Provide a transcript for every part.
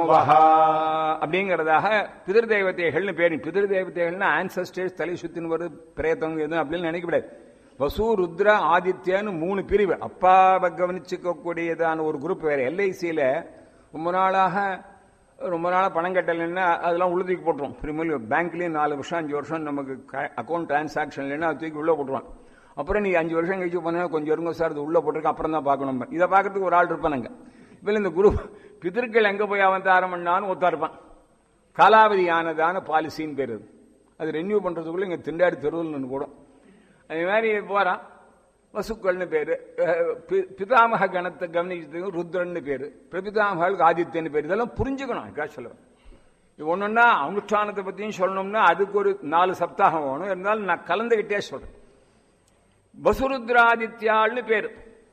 வஹா அப்படிங்கிறதாக பிதிர் தேவதைகள்னு பேரு பிதிர் தேவதைகள்னா ஆன்சஸ்டர்ஸ் தலை சுத்தின்னு வருது பிரேத்தம் எதுவும் அப்படின்னு நினைக்கக்கூடாது வசு ருத்ர ஆதித்யான்னு மூணு பிரிவு அப்பாவை கவனிச்சுக்கக்கூடியதான ஒரு குரூப் வேற எல்ஐசியில ரொம்ப நாளாக ரொம்ப நாளாக பணம் கட்டலைன்னா அதெல்லாம் உள்ள தூக்கி போட்டுரும் பிரிமல் பேங்க்லேயும் நாலு வருஷம் அஞ்சு வருஷம் நமக்கு அக்கௌண்ட் டிரான்சாக்ஷன் இல்லைன்னா அது தூக்கி உள்ளே போட்டுருவான் அப்புறம் நீ அஞ்சு வருஷம் கழிச்சு போனா கொஞ்சம் இருங்க சார் அது உள்ளே போட்டிருக்க அப்புறம் தான் பார்க்கணும் இதை பார்க்கறதுக்கு ஒரு ஆள் இருப்பானுங்க இப்போ இந்த குரு பிதர்கள் எங்கே போய் அவன் தாரம் பண்ணான்னு ஒருத்தா இருப்பான் காலாவதியானதான பாலிசின்னு பேர் அது அது ரெனியூ பண்ணுறதுக்குள்ள இங்கே திண்டாடி தெருவில் ஒன்று கூடும் அதே மாதிரி போகிறான் வசுக்கள்னு பேரு அஹ், பி- பிதாமக கணத்தை கவனிக்கிறதுக்கு ருத்ரன்னு பேரு பிரபிதாமகளுக்கு ஆதித்யன்னு பேரு இதெல்லாம் புரிஞ்சுக்கணும் அதுக்காக சொல்லுவேன் இது ஒண்ணுன்னா அனுஷ்டானத்தை பத்தியும் சொல்லணும்னா அதுக்கு ஒரு நாலு சப்தாகம் வேணும் இருந்தாலும் நான் கலந்துகிட்டே சொல்றேன் வசுருத்ராதித்யாள்னு பேரு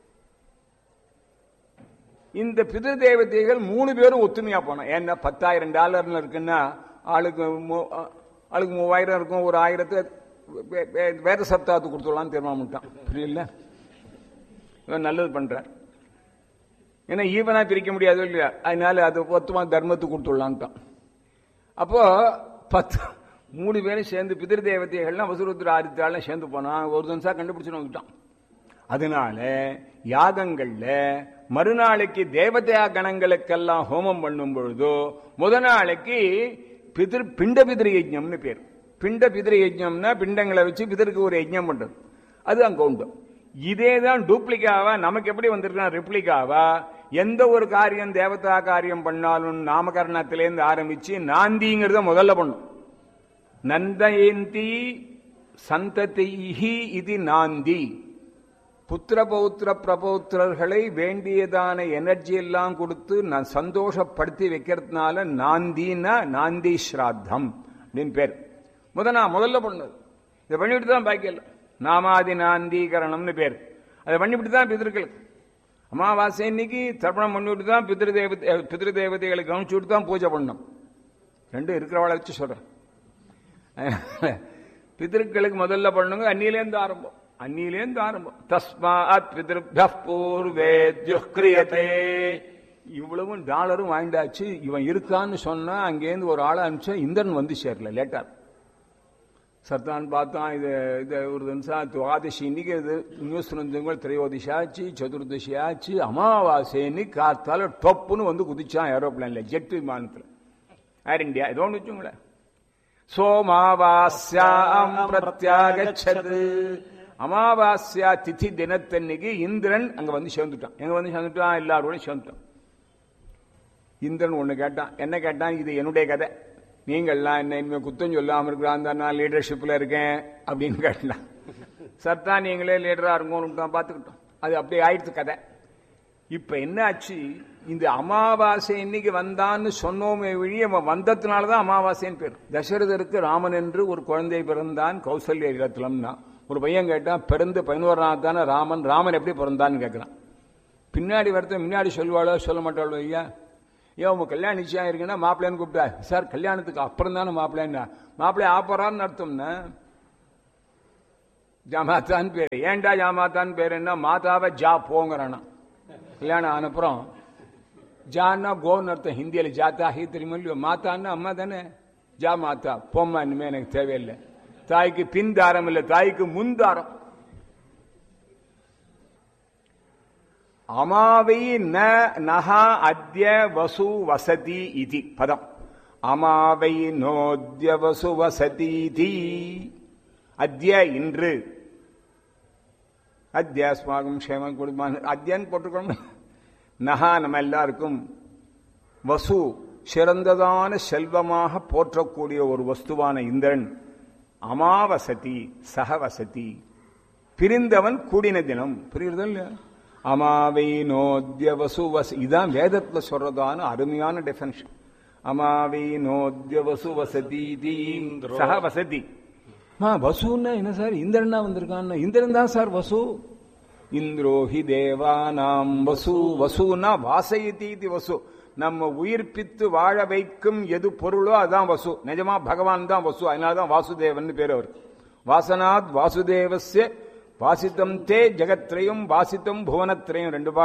இந்த பிதிரு தேவதைகள் மூணு பேரும் ஒத்துமையா போனோம் ஏன்னா பத்தாயிரம் டாலர்னு இருக்குன்னா ஆளுக்கு மூ- ஆளுக்கு மூவாயிரம் இருக்கும் ஒரு ஆயிரத்தை வே- வே- வேத சப்தாத்து கொடுத்துடலாம்னு தீர்மானிட்டான் புரியல இவன் நல்லது பண்றார் ஏன்னா ஈவனா பிரிக்க முடியாது இல்லையா அதனால அது மொத்தமா தர்மத்துக்கு கொடுத்துடலான்ட்டான் அப்போ பத்து மூணு பேரும் சேர்ந்து பிதிரு தேவதைகள்லாம் வசுருத்ர ஆதித்யாலாம் சேர்ந்து போனான் ஒரு நிமிஷம் கண்டுபிடிச்சுன்னு வந்துட்டான் அதனால யாகங்கள்ல மறுநாளைக்கு தேவதையா கணங்களுக்கெல்லாம் ஹோமம் பண்ணும் பொழுதோ முத நாளைக்கு பிதிர் பிண்ட பிதிரு யஜ்ஞம்னு பேர் பிண்ட பிதிரு யஜ்ஞம்னா பிண்டங்களை வச்சு பிதருக்கு ஒரு யஜ்ஞம் பண்றது அது அங்க உண்டு இதே தான் டூப்ளிகாவா நமக்கு எப்படி வந்திருக்கா ரெப்ளிகாவா எந்த ஒரு காரியம் தேவதா காரியம் பண்ணாலும் நாமகரணத்திலேருந்து ஆரம்பிச்சு நாந்திங்கிறத முதல்ல பண்ணும் நந்தயந்தி சந்ததிஹி இது நாந்தி புத்திர பௌத்திர பிரபௌத்திரர்களை வேண்டியதான எனர்ஜி எல்லாம் கொடுத்து நான் சந்தோஷப்படுத்தி வைக்கிறதுனால நாந்தினா நாந்தி ஸ்ராத்தம் அப்படின்னு பேர் முத நான் முதல்ல பண்ணது இதை பண்ணிவிட்டு தான் பாக்கி இல்லை நாமாதி நாந்தீகரணம்னு பேர் அதை பண்ணிவிட்டு தான் பிதர்களுக்கு அமாவாசை இன்னைக்கு தர்ப்பணம் பண்ணிவிட்டு தான் பிதிரு தேவதை பிதிரு தேவதைகளை கவனிச்சு விட்டு தான் பூஜை பண்ணணும் ரெண்டும் இருக்கிறவளை வச்சு சொல்றேன் பிதர்களுக்கு முதல்ல பண்ணுங்க அந்நியிலேருந்து ஆரம்பம் அந்நியிலேருந்து ஆரம்பம் தஸ்மாத் பிதிருப்த பூர்வே கிரியதே இவ்வளவும் டாலரும் வாங்கிட்டாச்சு இவன் இருக்கான்னு சொன்னா அங்கேருந்து ஒரு ஆளை அனுப்பிச்சா இந்திரன் வந்து சேரல லேட்டா சர்தான் பார்த்தான் இது இது ஒரு நிமிஷம் துவாதசி இன்னைக்கு இது நியூஸ் இருந்தவங்க திரையோதசி ஆச்சு சதுர்தசி ஆச்சு அமாவாசைன்னு காத்தால டொப்புன்னு வந்து குதிச்சான் ஏரோப்ளேன்ல ஜெட் விமானத்தில் ஏர் இந்தியா ஏதோ ஒன்று வச்சுங்களேன் சோமாவாஸ்யாம் பிரத்யாகச்சது அமாவாஸ்யா திதி தினத்தன்னைக்கு இந்திரன் அங்க வந்து சேர்ந்துட்டான் எங்க வந்து சேர்ந்துட்டான் எல்லாரோட சேர்ந்துட்டான் இந்திரன் ஒண்ணு கேட்டான் என்ன கேட்டான் இது என்னுடைய கதை நீங்கள்லாம் என்ன இனிமே குத்தம் சொல்லாம இருக்கிறான் நான் லீடர்ஷிப்ல இருக்கேன் அப்படின்னு கேட்டான் சர்த்தா நீங்களே லீடரா இருங்கன்னு பார்த்துக்கிட்டோம் அது அப்படியே ஆயிடுச்சு கதை இப்ப என்ன ஆச்சு இந்த அமாவாசை இன்னைக்கு வந்தான்னு சொன்னோமே வழி அவன் வந்ததுனாலதான் அமாவாசைன்னு பேர் தசரதருக்கு ராமன் என்று ஒரு குழந்தை பிறந்தான் கௌசல்ய இல்லத்திலம்னா ஒரு பையன் கேட்டான் பிறந்து பதினோராம் தானே ராமன் ராமன் எப்படி பிறந்தான்னு கேட்கிறான் பின்னாடி வரத்த முன்னாடி சொல்லுவாளோ சொல்ல மாட்டாளோ ஐயா ஏன் உங்க கல்யாணம் நிச்சயம் இருக்குன்னா மாப்பிள்ளைன்னு கூப்பிட்டா சார் கல்யாணத்துக்கு அப்புறம் தானே மாப்பிள்ளைன்னா மாப்பிள்ளை ஆப்பறான்னு அர்த்தம்னா ஜாமாத்தான் பேரு ஏன்டா ஜாமாத்தான் பேரு என்ன மாதாவை ஜா போங்கிறானா கல்யாணம் ஆனப்புறம் ஜான்னா கோன்னு அர்த்தம் ஹிந்தியில ஜாத்தா ஹி தெரியுமா இல்லையோ மாதான்னா அம்மா தானே ஜா மாதா போம்மா இனிமே எனக்கு தேவையில்லை தாய்க்கு பின் தாரம் இல்லை தாய்க்கு முன் தாரம் அமாவை ந நகா அத்ய வசு வசதி இது பதம் அமாவை நோத்ய வசு வசதி அத்ய இன்று அத்தியாஸ்மாகம் க்ஷேமம் குடும்பம் அத்தியன் போட்டுக்கணும் நகா நம்ம எல்லாருக்கும் வசு சிறந்ததான செல்வமாக போற்றக்கூடிய ஒரு வஸ்துவான இந்திரன் அமாவசதி சகவசதி பிரிந்தவன் கூடின தினம் புரியுறது இல்லையா அமாவை நோத்ய வசு வச இதான் வேதத்துல சொல்றதான அருமையான டெஃபனிஷன் அமாவை நோத்ய வசு வசதி சக வசதி மா வசுன்னா என்ன சார் இந்திரனா வந்திருக்கான் இந்திரன் தான் சார் வசு இந்திரோஹி தேவானாம் வசு வசுனா வாசயதி இது வசு நம்ம உயிர்ப்பித்து வாழ வைக்கும் எது பொருளோ அதான் வசு நிஜமா பகவான் தான் வசு அதனாலதான் வாசுதேவன் பேர் அவர் வாசனாத் வாசுதேவசிய வாசித்தம் தே ஜெகத்ரயம் வாசித்தம் புவனத்ரயம் ரெண்டு பாடம்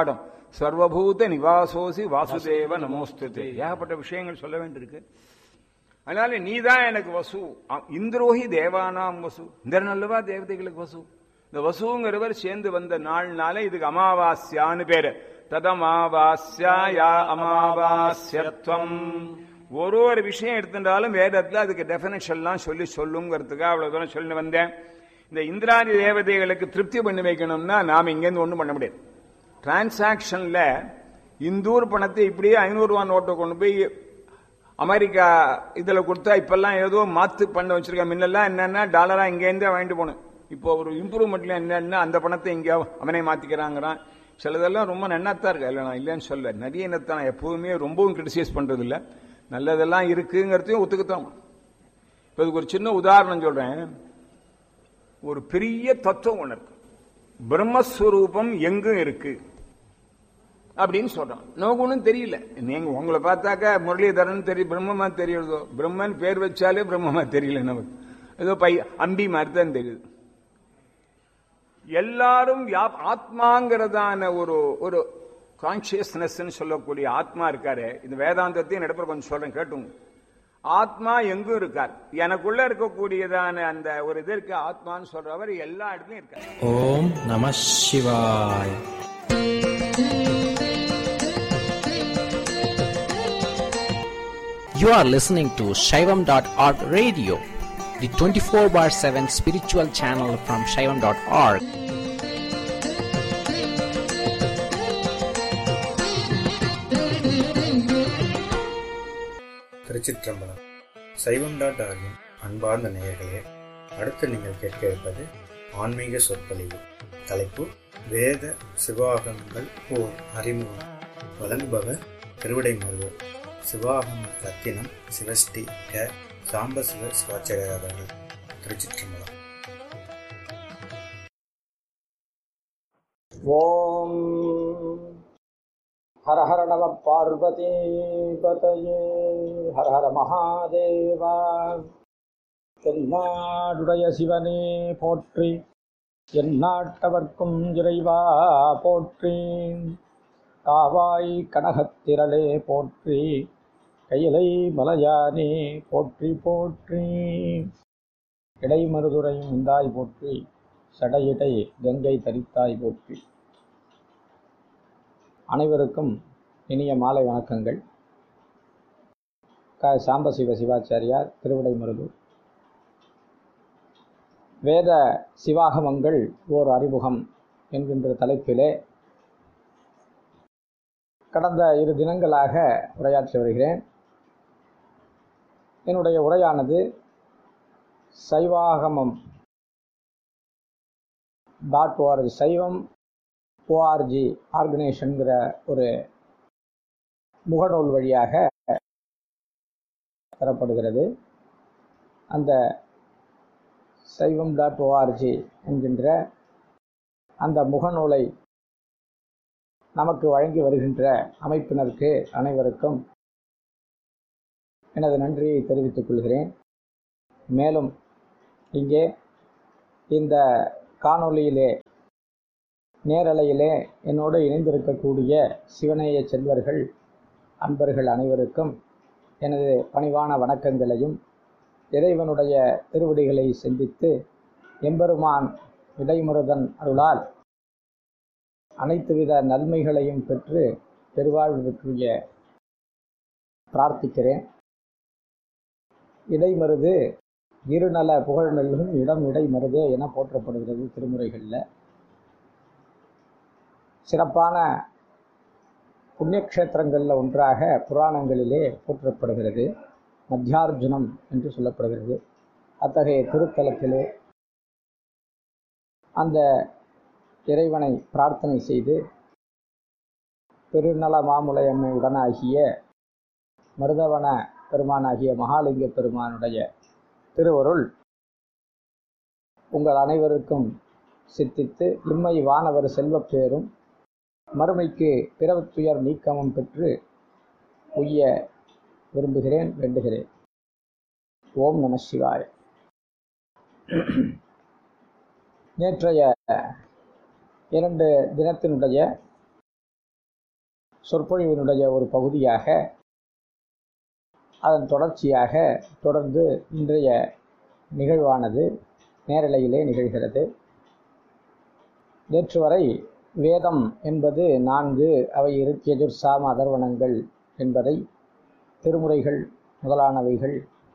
சர்வபூத நிவாசோசி வாசுதேவ நமோஸ்துதே ஏகப்பட்ட விஷயங்கள் சொல்ல வேண்டியிருக்கு அதனால நீதான் எனக்கு வசு அ- இந்திரோஹி தேவானாம் வசு இந்திரன் அல்லவா தேவதைகளுக்கு வசு இந்த வசுங்கிறவர் சேர்ந்து வந்த நாள்னால இதுக்கு அமாவாஸ்யான்னு பேரு ததமாவாஸ்யாயா அமாவாஸ்யத்வம் ஒரு ஒரு விஷயம் எடுத்துட்டாலும் வேதத்துல அதுக்கு டெபினேஷன்லாம் சொல்லி சொல்லுங்கிறதுக்காக அவ்வளவு தூரம் சொல்லி வந்தேன் இந்த இந்திராதி தேவதைகளுக்கு திருப்தி பண்ணி வைக்கணும்னா நாம இங்கேருந்து ஒண்ணும் பண்ண முடியாது டிரான்சாக்ஷன்ல இந்தூர் பணத்தை இப்படியே ஐநூறு ரூபா நோட்டை கொண்டு போய் அமெரிக்கா இதுல கொடுத்தா இப்பெல்லாம் ஏதோ மாத்து பண்ண வச்சிருக்க முன்னெல்லாம் என்னன்னா டாலரா இங்கேருந்தே வாங்கிட்டு போகணும் இப்போ ஒரு இம்ப்ரூவ்மெண்ட்ல என்னன்னா அந்த பணத்தை இங்க அவனே மாத்திக்கிறாங்கிறான் சிலதெல்லாம் ரொம்ப நன்னாத்தான் இருக்கு இல்லை நான் இல்லைன்னு சொல்ல நிறைய என்னத்தான் நான் எப்பவுமே ரொம்பவும் கிரிட்டிசைஸ் பண்றது இல்ல நல்லதெல்லாம் இருக்குங்கிறதையும் ஒத்துக்கத்தான் இப்போ இதுக்கு ஒரு சின்ன உதாரணம் சொல்றேன் ஒரு பெரிய தத்துவம் ஒன்று இருக்கு பிரம்மஸ்வரூபம் எங்கும் இருக்கு அப்படின்னு சொல்றான் நமக்கு ஒன்றும் தெரியல நீங்க உங்களை பார்த்தாக்கா முரளிதரன் தெரியும் பிரம்மமா தெரியுதோ பிரம்மன் பேர் வச்சாலே பிரம்மமா தெரியல நமக்கு ஏதோ பை அம்பி மாதிரி தான் தெரியுது எல்லாரும் வியா- ஆத்மாங்கிறதான ஒரு ஒரு கான்சியஸ்னஸ் சொல்லக்கூடிய ஆத்மா இருக்காரு இந்த வேதாந்தத்தையும் நடப்புற கொஞ்சம் சொல்றேன் கேட்டுங்க ஆத்மா எங்கும் இருக்கார் எனக்குள்ள இருக்கக்கூடியதான அந்த ஒரு இது இருக்கு ஆத்மான்னு சொல்றவர் எல்லா இடத்துலயும் இருக்கார் ஓம் நம சிவாய் You are listening to Shaivam.org radio, the 24 bar 7 spiritual channel from Shaivam.org. திருச்சிற்றம்பலம் சைவம் டாட் ஆர்கின் அன்பார்ந்த நேயர்களே அடுத்து நீங்கள் கேட்க இருப்பது ஆன்மீக சொற்பொழிவு தலைப்பு வேத சிவாகமங்கள் ஓர் அறிமுகம் வழங்குபவர் திருவிடைமருவர் சிவாகம ரத்தினம் சிவஸ்ரீ க சாம்பசிவ சிவாச்சாரியர் அவர்கள் திருச்சிற்றம்பலம் ॐ हर हर नव பார்வதிபதையே ஹர ஹர மகாதேவா தென்னாடுடைய சிவனே போற்றி எந்நாட்டவர்க்கும் இறைவா போற்றி காவாய் கனகத்திரளே போற்றி கையிலை மலையானே போற்றி போற்றி இடைமருதுரையும் உண்டாய் போற்றி சடையிடை கங்கை தரித்தாய் போற்றி அனைவருக்கும் இனிய மாலை வணக்கங்கள் க சாம்பசிவ சிவாச்சாரியார் திருவிடைமருதூர் வேத சிவாகமங்கள் ஓர் அறிமுகம் என்கின்ற தலைப்பிலே கடந்த இரு தினங்களாக உரையாற்றி வருகிறேன் என்னுடைய உரையானது Saivagamam dot ORG Saivam ORG ஆர்கனைசேஷனுங்கிற ஒரு முகநூல் வழியாக தரப்படுகிறது அந்த சைவம் டாட் ஓஆர்ஜி என்கின்ற அந்த முகநூலை நமக்கு வழங்கி வருகின்ற அமைப்பினருக்கு அனைவருக்கும் எனது நன்றியை தெரிவித்துக் கொள்கிறேன் மேலும் இங்கே இந்த காணொளியிலே நேரலையிலே என்னோடு இணைந்திருக்கக்கூடிய சிவநேய செல்வர்கள் அன்பர்கள் அனைவருக்கும் எனது பணிவான வணக்கங்களையும் இறைவனுடைய திருவடிகளை சிந்தித்து எம்பெருமான் இடைமுருதன் அருளால் அனைத்துவித நன்மைகளையும் பெற்று பெருவாழ்விற்குரிய பிரார்த்திக்கிறேன் இடைமருது இருநல புகழ்நல்கும் இடம் இடைமருதே என போற்றப்படுகிறது திருமுறைகளில் சிறப்பான புண்ணியக்ஷேத்திரங்களில் ஒன்றாக புராணங்களிலே போற்றப்படுகிறது மத்தியார்ஜுனம் என்று சொல்லப்படுகிறது அத்தகைய திருத்தலத்திலே அந்த இறைவனை பிரார்த்தனை செய்து திருநல மாமுலையம்மை உடனாகிய மருதவன பெருமானாகிய மகாலிங்க பெருமானுடைய திருவருள் உங்கள் அனைவருக்கும் சித்தித்து இம்மை வானவர் செல்வப் பேரும் மறுமைக்கு பிறவுத்துயர் நீக்கமும் பெற்று உய்ய விரும்புகிறேன் வேண்டுகிறேன் ஓம் நம சிவாய நேற்றைய இரண்டு தினத்தினுடைய சொற்பொழிவினுடைய ஒரு பகுதியாக அதன் தொடர்ச்சியாக தொடர்ந்து இன்றைய நிகழ்வானது நேரலையிலே நிகழ்கிறது நேற்று வரை வேதம் என்பது நான்கு அவை இருக்கியஜுர் சாம அதர்வனங்கள் என்பதை திருமுறைகள் முதலானவைகள்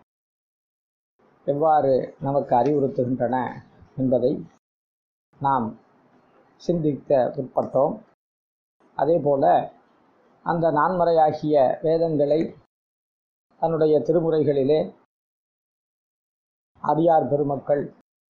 எவ்வாறு நமக்கு அறிவுறுத்துகின்றன என்பதை நாம் சிந்திக்க முற்பட்டோம் அதேபோல அந்த நான்மறையாகிய வேதங்களை தன்னுடைய திருமுறைகளிலே அடியார் பெருமக்கள்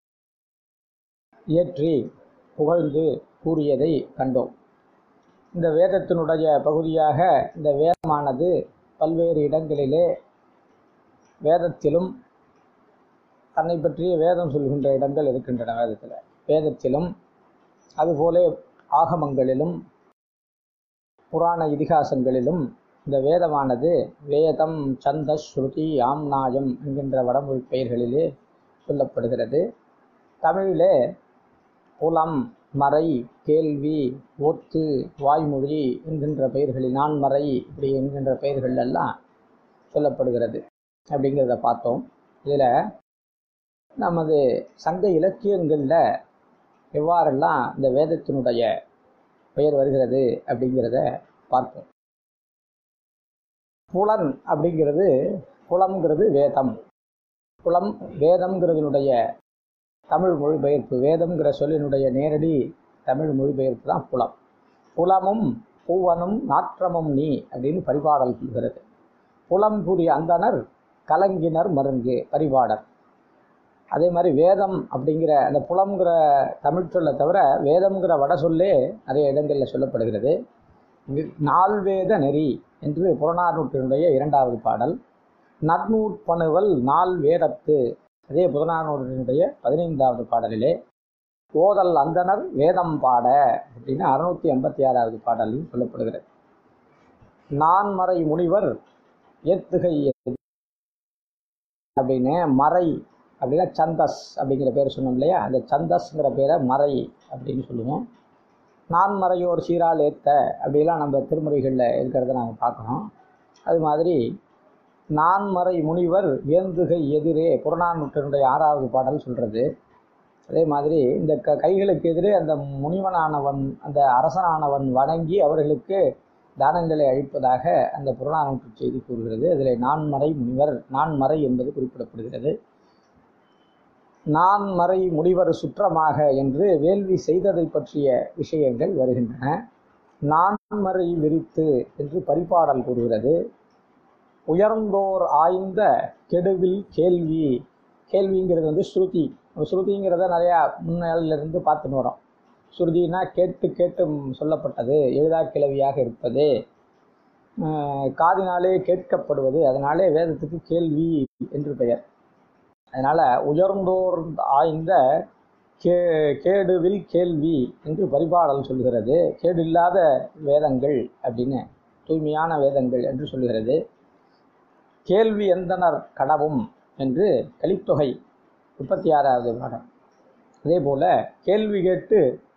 இயற்றி புகழ்ந்து கூறியதை கண்டோம் இந்த வேதத்தினுடைய பகுதியாக இந்த வேதமானது பல்வேறு இடங்களிலே வேதத்திலும் தன்னை பற்றிய வேதம் சொல்கின்ற இடங்கள் இருக்கின்றன வேதத்தில் வேதத்திலும் அதுபோல ஆகமங்களிலும் புராண இதிகாசங்களிலும் இந்த வேதமானது வேதம் சந்த ஸ்ருதி ஆம்நாயம் என்கின்ற வடமொழி பெயர்களிலே சொல்லப்படுகிறது தமிழிலே புலம் மறை கேள்வி ஒத்து வாய்மொழி என்கின்ற பெயர்களில் நான்மறை இப்படி என்கின்ற பெயர்கள் எல்லாம் சொல்லப்படுகிறது அப்படிங்கிறத பார்த்தோம் இதில் நமது சங்க இலக்கியங்களில் எவ்வாறெல்லாம் இந்த வேதத்தினுடைய பெயர் வருகிறது அப்படிங்கிறத பார்ப்போம் புலன் அப்படிங்கிறது புலம்ங்கிறது வேதம் புலம் வேதம்ங்கிறதுனுடைய தமிழ் மொழிபெயர்ப்பு வேதம்ங்கிற சொல்லினுடைய நேரடி தமிழ் மொழிபெயர்ப்பு தான் புலம் புலமும் பூவனும் நாற்றமும் நீ அப்படின்னு பரிபாடல் சொல்கிறது புலம் கூறிய அந்தனர் கலங்கினர் மருங்கு பரிபாடல் அதே மாதிரி வேதம் அப்படிங்கிற அந்த புலம்ங்கிற தமிழ் சொல்லை தவிர வேதம்ங்கிற வட சொல்லே நிறைய இடங்களில் சொல்லப்படுகிறது நால்வேத நெறி என்று புறநானூற்றினுடைய இரண்டாவது பாடல் நன்னூற்பணுவல் நால் வேதத்து அதே புறநானூற்றினுடைய பதினைந்தாவது பாடலிலே ஓதல் அந்தனர் வேதம் பாட அப்படின்னு அறுநூத்தி எண்பத்தி ஆறாவது பாடலில் சொல்லப்படுகிறது நான்மறை முனிவர் ஏத்துகை அப்படின்னு மறை அப்படின்னா சந்தஸ் அப்படிங்கிற பேர் சொன்னோம் இல்லையா அந்த சந்தஸ்ங்கிற பேரை மறை அப்படின்னு சொல்லுவோம் நான்மறையோர் சீரால் ஏத்த அப்படிலாம் நம்ம திருமுறைகளில் இருக்கிறத நாங்கள் பார்க்கணும் அது மாதிரி நான்மறை முனிவர் ஏந்துகை எதிரே புறநானூற்றினுடைய ஆறாவது பாடல் சொல்கிறது அதே மாதிரி இந்த க கைகளுக்கு எதிரே அந்த முனிவனானவன் அந்த அரசனானவன் வணங்கி அவர்களுக்கு தானங்களை அழிப்பதாக அந்த புறநானூற்று செய்தி கூறுகிறது அதில் நான்மறை முனிவர் நான்மறை என்பது குறிப்பிடப்படுகிறது நான்மறை முனிவர் சுற்றமாக என்று வேள்வி செய்ததை பற்றிய விஷயங்கள் வருகின்றன நான்மறை விரித்து என்று பரிபாடல் கூறுகிறது உயர்ந்தோர் ஆய்ந்த கெடுவில் கேள்வி கேள்விங்கிறது வந்து ஸ்ருதி ஸ்ருதிங்கிறத நிறையா முன்னாளிலிருந்து பார்த்துன்னு வரோம் ஸ்ருதினா கேட்டு கேட்டு சொல்லப்பட்டது எழுதா கிளவியாக இருப்பது காதினாலே கேட்கப்படுவது அதனாலே வேதத்துக்கு கேள்வி என்று பெயர் அதனால் உயர்ந்தோர் ஆய்ந்த கே கேடுவில் கேள்வி என்று பரிபாடல் சொல்கிறது கேடு இல்லாத வேதங்கள் அப்படின்னு தூய்மையான வேதங்கள் என்று சொல்கிறது கேள்வி எந்தனர் கடவும் என்று கலித்தொகை முப்பத்தி ஆறாவது பாடம் அதே போல் கேள்வி கேட்டு